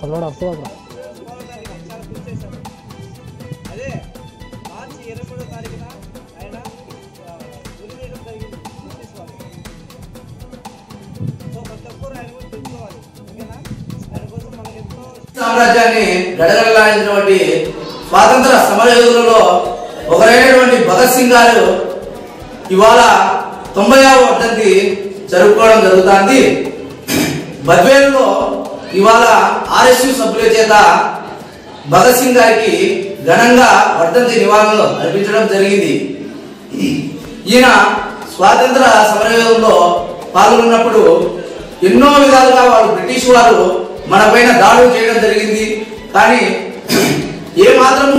అసలు అర్థం కదా అదే మార్చి ఇరవై మూడో తారీఖున ఆయన ఆ, ఉరి వేయడం జరిగింది బ్రిటిష్ వాళ్ళు సో ప్రతి ఒక్కరు ఆయన గురించి తెలుసుకోవాలి ఓకేనా ఆయన కోసం మనకి ఎంతో సామ్రాజ్యాన్ని గడగడలాడించినటువంటి స్వాతంత్ర సమరయోధులలో ఒకరైనటువంటి భగత్ సింగ్ గారు ఇవాళ తొంభైవ వర్ధంతి జరుపుకోవడం జరుగుతుంది బద్వేలులో ఇవాళ ఆర్ఎస్యు సభ్యుల చేత భగత్ సింగ్ గారికి ఘనంగా వర్ధంతి నివాళులు అర్పించడం జరిగింది ఈయన స్వాతంత్ర సమరయోధంలో పాల్గొన్నప్పుడు ఎన్నో విధాలుగా వాళ్ళు బ్రిటిష్ వారు మన పైన దాడులు చేయడం జరిగింది కానీ ఏ మాత్రం